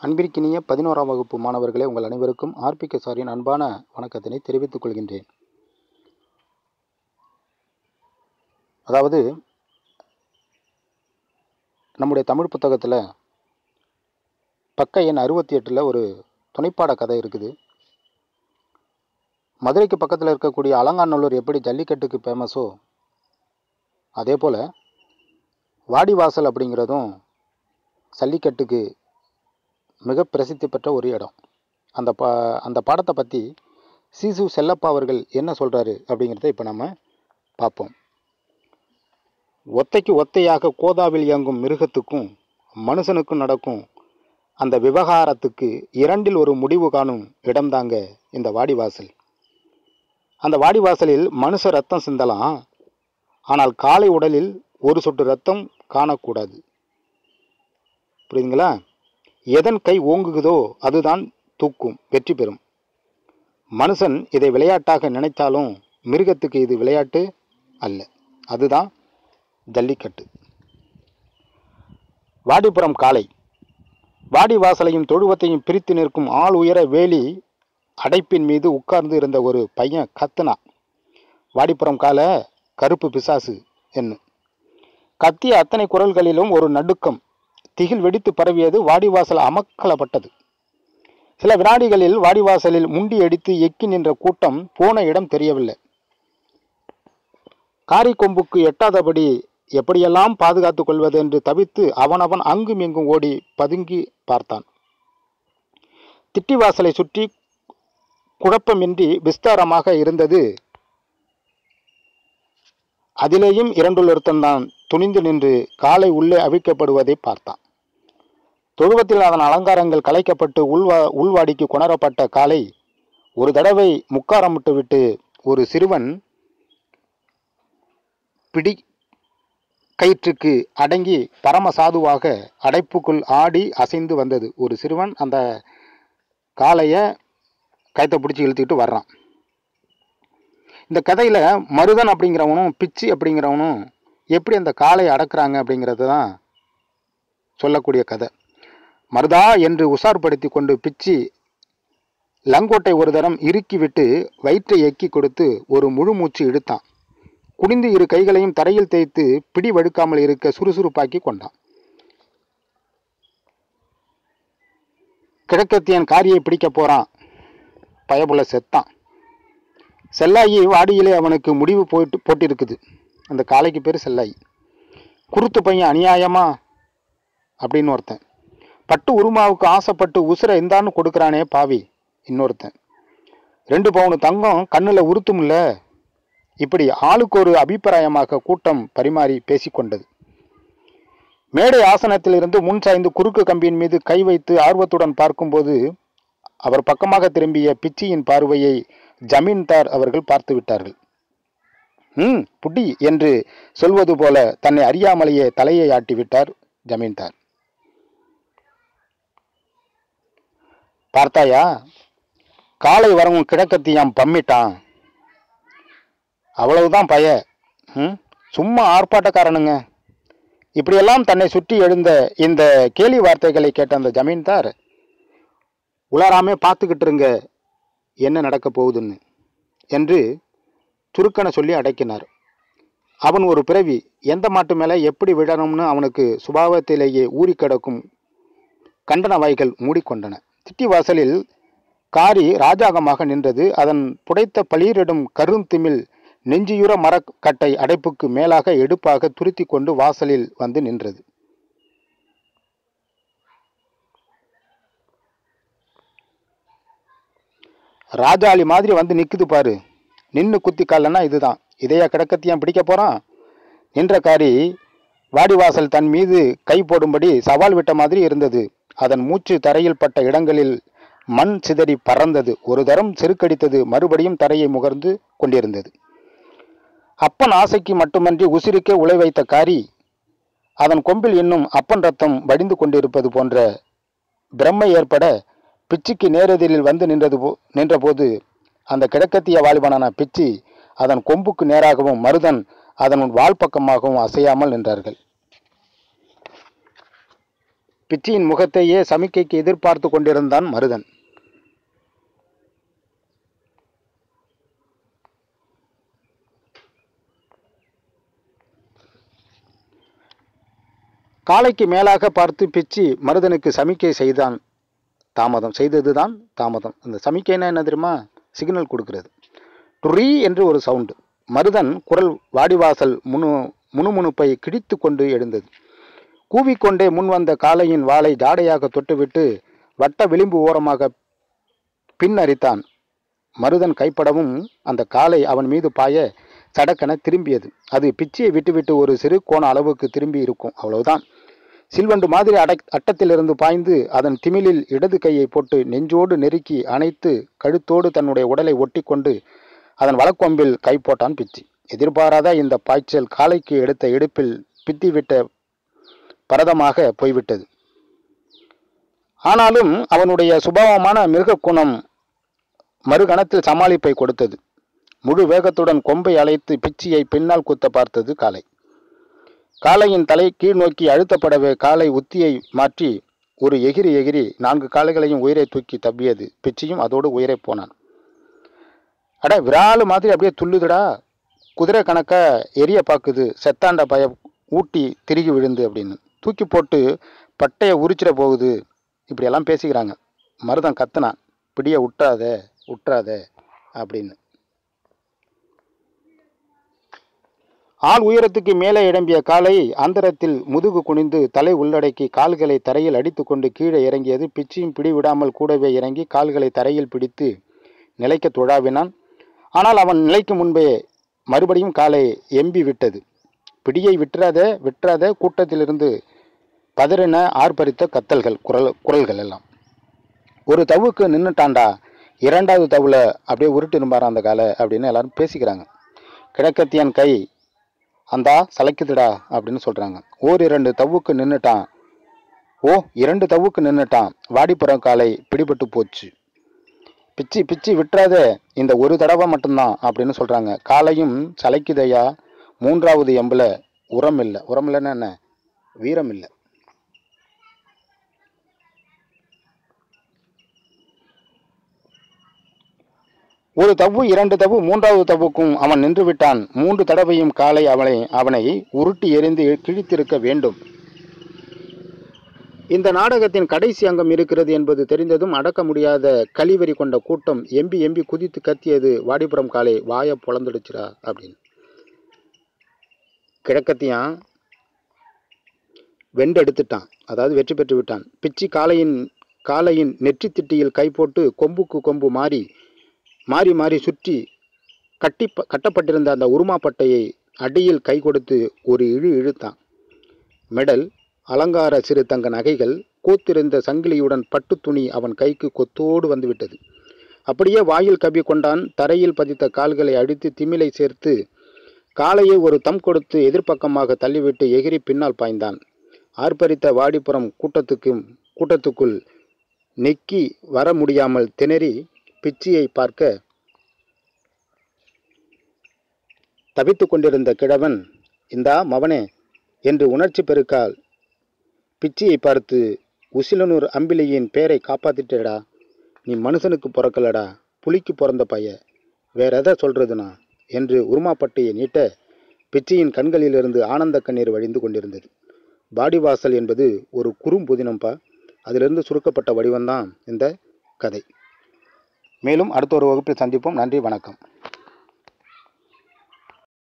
அன்பிற்கினிய பதினோராம் வகுப்பு மாணவர்களே உங்கள் அனைவருக்கும் ஆர்பிகே சாரின் அன்பான வணக்கத்தினை தெரிவித்துக் கொள்கின்றேன் அதாவது நம்முடைய தமிழ் புத்தகத்தில் பக்க எண் அறுபத்தி எட்டில் ஒரு துணைப்பாட கதை இருக்குது மதுரைக்கு பக்கத்தில் இருக்கக்கூடிய அலங்காநல்லூர் எப்படி ஜல்லிக்கட்டுக்கு ஃபேமஸோ அதே போல் வாடிவாசல் அப்படிங்கிறதும் ஜல்லிக்கட்டுக்கு மிக பிரசித்தி பெற்ற ஒரு இடம் அந்த பா அந்த பாடத்தை பற்றி சிசு செல்லப்பா அவர்கள் என்ன சொல்கிறாரு அப்படிங்கிறத இப்போ நம்ம பார்ப்போம் ஒத்தைக்கு ஒத்தையாக கோதாவில் இயங்கும் மிருகத்துக்கும் மனுஷனுக்கும் நடக்கும் அந்த விவகாரத்துக்கு இரண்டில் ஒரு முடிவு காணும் இடம்தாங்க இந்த வாடிவாசல் அந்த வாடிவாசலில் மனுஷ ரத்தம் சிந்தலாம் ஆனால் காலை உடலில் ஒரு சொட்டு ரத்தம் காணக்கூடாது புரியுதுங்களா எதன் கை ஓங்குகுதோ அதுதான் தூக்கும் வெற்றி பெறும் மனுஷன் இதை விளையாட்டாக நினைத்தாலும் மிருகத்துக்கு இது விளையாட்டு அல்ல அதுதான் ஜல்லிக்கட்டு வாடிப்புறம் காளை வாடி வாசலையும் தொழுவத்தையும் பிரித்து நிற்கும் ஆள் உயர வேலி அடைப்பின் மீது உட்கார்ந்து இருந்த ஒரு பையன் கத்துனா வாடிப்புறம் கால கருப்பு பிசாசு என்ன கத்திய அத்தனை குரல்களிலும் ஒரு நடுக்கம் திகில் வெடித்து பரவியது வாடிவாசல் அமக்கலப்பட்டது சில வினாடிகளில் வாடிவாசலில் முண்டி அடித்து எக்கி நின்ற கூட்டம் போன இடம் தெரியவில்லை காரிக்கொம்புக்கு எட்டாதபடி எப்படியெல்லாம் பாதுகாத்துக் கொள்வது என்று தவித்து அவனவன் அங்கும் இங்கும் ஓடி பதுங்கி பார்த்தான் திட்டிவாசலை சுற்றி குழப்பமின்றி விஸ்தாரமாக இருந்தது அதிலேயும் இரண்டுள்ளொருத்தன்தான் துணிந்து நின்று காலை உள்ளே அவிழ்க்கப்படுவதை பார்த்தான் தொழுவத்தில் அதன் அலங்காரங்கள் கலைக்கப்பட்டு உள்வா உள்வாடிக்கு கொணரப்பட்ட காலை ஒரு தடவை முக்காரமிட்டு விட்டு ஒரு சிறுவன் பிடி கயிற்றுக்கு அடங்கி பரமசாதுவாக அடைப்புக்குள் ஆடி அசைந்து வந்தது ஒரு சிறுவன் அந்த காளையை கயத்தை பிடிச்சி இழுத்துக்கிட்டு வர்றான் இந்த கதையில் மருதன் அப்படிங்கிறவனும் பிச்சி அப்படிங்கிறவனும் எப்படி அந்த காளையை அடக்குறாங்க அப்படிங்கிறது தான் சொல்லக்கூடிய கதை மருதா என்று உசார்படுத்தி கொண்டு பிச்சி லங்கோட்டை ஒரு தரம் இறுக்கி விட்டு வயிற்றை எக்கி கொடுத்து ஒரு முழு மூச்சு இழுத்தான் குனிந்து இரு கைகளையும் தரையில் தேய்த்து பிடி வழுக்காமல் இருக்க சுறுசுறுப்பாக்கி கொண்டான் கிழக்கத்தியன் காரியை பிடிக்க போறான் பயபுல செத்தான் செல்லாயி வாடியிலே அவனுக்கு முடிவு போயிட்டு போட்டிருக்குது அந்த காளைக்கு பேர் செல்லாயி குருத்து பையன் அநியாயமா அப்படின்னு ஒருத்தன் பட்டு உருமாவுக்கு ஆசைப்பட்டு உசுரை இந்தான்னு கொடுக்குறானே பாவி இன்னொருத்தன் ரெண்டு பவுனு தங்கம் கண்ணில் உறுத்தும்ல இப்படி ஆளுக்கு ஒரு அபிப்பிராயமாக கூட்டம் பரிமாறி பேசிக்கொண்டது மேடை ஆசனத்திலிருந்து முன் சாய்ந்து குறுக்கு கம்பியின் மீது கை வைத்து ஆர்வத்துடன் பார்க்கும்போது அவர் பக்கமாக திரும்பிய பிச்சியின் பார்வையை ஜமீன்தார் அவர்கள் பார்த்து விட்டார்கள் ம் புட்டி என்று சொல்வது போல தன்னை அறியாமலேயே தலையை ஆட்டிவிட்டார் ஜமீன்தார் பார்த்தாயா காலை வரவும் கிழக்கத்தியாம் பம்மிட்டான் அவ்வளவுதான் பய ம் சும்மா ஆர்ப்பாட்டக்காரனுங்க இப்படியெல்லாம் தன்னை சுற்றி எழுந்த இந்த கேலி வார்த்தைகளை கேட்ட அந்த ஜமீன்தார் உளராமே பார்த்துக்கிட்டு இருங்க என்ன நடக்க போகுதுன்னு என்று சுருக்கனை சொல்லி அடக்கினார் அவன் ஒரு பிறவி எந்த மாட்டு மேலே எப்படி விழணும்னு அவனுக்கு சுபாவத்திலேயே ஊறி கிடக்கும் கண்டன வாய்கள் மூடிக்கொண்டன திட்டி வாசலில் காரி ராஜாகமாக நின்றது அதன் புடைத்த பளிரிடும் கருந்திமில் நெஞ்சியுற மரக்கட்டை அடைப்புக்கு மேலாக எடுப்பாக துருத்தி கொண்டு வாசலில் வந்து நின்றது ராஜாளி மாதிரி வந்து நிக்குது பாரு நின்னு குத்தி காலன்னா இதுதான் இதையா கிடக்கத்தியான் பிடிக்க போறான் நின்ற காரி வாடிவாசல் தன் மீது கை போடும்படி சவால் விட்ட மாதிரி இருந்தது அதன் மூச்சு தரையில் பட்ட இடங்களில் மண் சிதறி பறந்தது ஒரு தரம் செருக்கடித்தது மறுபடியும் தரையை முகர்ந்து கொண்டிருந்தது அப்பன் ஆசைக்கு மட்டுமன்றி உசிருக்கே உழை வைத்த காரி அதன் கொம்பில் இன்னும் அப்பன் ரத்தம் வடிந்து கொண்டிருப்பது போன்ற பிரம்மை ஏற்பட பிச்சுக்கு நேரெதிரில் வந்து நின்றது போ நின்றபோது அந்த கிழக்கத்திய வாலிபனான பிச்சி அதன் கொம்புக்கு நேராகவும் மருதன் அதன் வால் பக்கமாகவும் அசையாமல் நின்றார்கள் பிச்சியின் முகத்தையே சமிக்கைக்கு எதிர்பார்த்து கொண்டிருந்தான் மருதன் காலைக்கு மேலாக பார்த்து பிச்சி மருதனுக்கு சமிக்கை செய்தான் தாமதம் செய்ததுதான் தாமதம் இந்த சமிக்கைன்னா என்ன தெரியுமா சிக்னல் கொடுக்கிறது டுரீ என்று ஒரு சவுண்டு மருதன் குரல் வாடிவாசல் முனு முணுமுணுப்பை கிழித்து கொண்டு எழுந்தது கூவிக்கொண்டே முன் வந்த காளையின் வாளை ஜாடையாக தொட்டுவிட்டு வட்ட விளிம்பு ஓரமாக பின்னரித்தான் மருதன் கைப்படவும் அந்த காளை அவன் மீது பாய சடக்கென திரும்பியது அது பிச்சியை விட்டுவிட்டு ஒரு சிறு கோண அளவுக்கு திரும்பி இருக்கும் அவ்வளவுதான் சில்வண்டு மாதிரி அடை அட்டத்திலிருந்து பாய்ந்து அதன் திமிலில் இடது கையை போட்டு நெஞ்சோடு நெருக்கி அணைத்து கழுத்தோடு தன்னுடைய உடலை ஒட்டிக்கொண்டு அதன் வலக்கொம்பில் கை போட்டான் பிச்சி எதிர்பாராத இந்த பாய்ச்சல் காலைக்கு எடுத்த இடுப்பில் பித்திவிட்ட பரதமாக போய்விட்டது ஆனாலும் அவனுடைய சுபாவமான மிருக குணம் மறுகணத்தில் சமாளிப்பை கொடுத்தது முழு வேகத்துடன் கொம்பை அழைத்து பிச்சியை பின்னால் குத்த பார்த்தது காலை காளையின் தலை கீழ் நோக்கி அழுத்தப்படவே காலை உத்தியை மாற்றி ஒரு எகிரி எகிரி நான்கு காளைகளையும் உயிரை தூக்கி தப்பியது பிச்சியும் அதோடு உயிரை போனான் அட விராலு மாதிரி அப்படியே துள்ளுதுடா குதிரை கணக்க எரிய பாக்குது செத்தாண்ட பய ஊட்டி திருகி விழுந்து அப்படின்னு தூக்கி போட்டு பட்டையை உரிச்சிட போகுது இப்படியெல்லாம் பேசிக்கிறாங்க மருதன் கத்துனான் பிடிய விட்டாத விட்டுறாத அப்படின்னு ஆள் உயரத்துக்கு மேலே இடம்பிய காலை அந்தரத்தில் முதுகு குனிந்து தலை உள்ளடக்கி கால்களை தரையில் அடித்துக்கொண்டு கீழே இறங்கியது பிச்சியும் பிடி விடாமல் கூடவே இறங்கி கால்களை தரையில் பிடித்து நிலைக்க துழாவினான் ஆனால் அவன் நிலைக்கு முன்பே மறுபடியும் காலை எம்பி விட்டது பிடியை விட்டுறாத விட்டுறாத கூட்டத்திலிருந்து பதறின ஆர்ப்பரித்த கத்தல்கள் குரல் குரல்கள் எல்லாம் ஒரு தவுக்கு நின்னுட்டான்டா இரண்டாவது தவுல அப்படியே உருட்டிருப்பாரா அந்த காலை அப்படின்னு எல்லாரும் பேசிக்கிறாங்க கிழக்கத்தியன் கை அந்தா சளைக்குதுடா அப்படின்னு சொல்றாங்க ஓர் இரண்டு தவுக்கு நின்னுட்டான் ஓ இரண்டு தவுக்கு நின்னுட்டான் வாடிப்புறம் காலை பிடிபட்டு போச்சு பிச்சி பிச்சி விட்டுறாத இந்த ஒரு தடவை மட்டும்தான் அப்படின்னு சொல்றாங்க காலையும் சளைக்குதையா மூன்றாவது எம்புல உரம் இல்லை உரம் இல்லைன்னா என்ன வீரம் இல்லை ஒரு தவ்வு இரண்டு தவ்வு மூன்றாவது தவ்வுக்கும் அவன் நின்று விட்டான் மூன்று தடவையும் காலை அவனை அவனை உருட்டி எறிந்து கிழித்திருக்க வேண்டும் இந்த நாடகத்தின் கடைசி அங்கம் இருக்கிறது என்பது தெரிந்ததும் அடக்க முடியாத கலிவெறி கொண்ட கூட்டம் எம்பி எம்பி குதித்து கத்தியது வாடிப்புறம் காலை வாய பொழந்துடுச்சுடா அப்படின்னு கிழக்கத்தியான் வெண்டெடுத்துட்டான் அதாவது வெற்றி பெற்று விட்டான் பிச்சி காளையின் காளையின் நெற்றி திட்டியில் கை போட்டு கொம்புக்கு கொம்பு மாறி மாறி மாறி சுற்றி கட்டி கட்டப்பட்டிருந்த அந்த உருமா பட்டையை அடியில் கை கொடுத்து ஒரு இழு இழுத்தான் மெடல் அலங்கார சிறு தங்க நகைகள் கூத்திருந்த சங்கிலியுடன் பட்டு துணி அவன் கைக்கு கொத்தோடு வந்துவிட்டது அப்படியே வாயில் கவி கொண்டான் தரையில் பதித்த கால்களை அடித்து திமிலை சேர்த்து காலையை ஒரு தம் கொடுத்து எதிர்ப்பக்கமாக தள்ளிவிட்டு எகிரி பின்னால் பாய்ந்தான் ஆர்ப்பரித்த வாடிப்புறம் கூட்டத்துக்கும் கூட்டத்துக்குள் நெக்கி வர முடியாமல் திணறி பிச்சியை பார்க்க தவித்து கொண்டிருந்த கிழவன் இந்தா மவனே என்று உணர்ச்சி பெருக்கால் பிச்சியை பார்த்து உசிலனூர் அம்பிலியின் பேரை காப்பாத்திட்டடா நீ மனுஷனுக்கு பிறக்கலடா புலிக்கு பிறந்த பைய வேற எதை சொல்றதுனா என்று உருமாப்பட்டையை நீட்ட பிச்சியின் கண்களிலிருந்து ஆனந்த கண்ணீர் வழிந்து கொண்டிருந்தது பாடிவாசல் என்பது ஒரு குறும்புதினம்பா அதிலிருந்து சுருக்கப்பட்ட வடிவம்தான் இந்த கதை மேலும் அடுத்த ஒரு வகுப்பில் சந்திப்போம் நன்றி வணக்கம்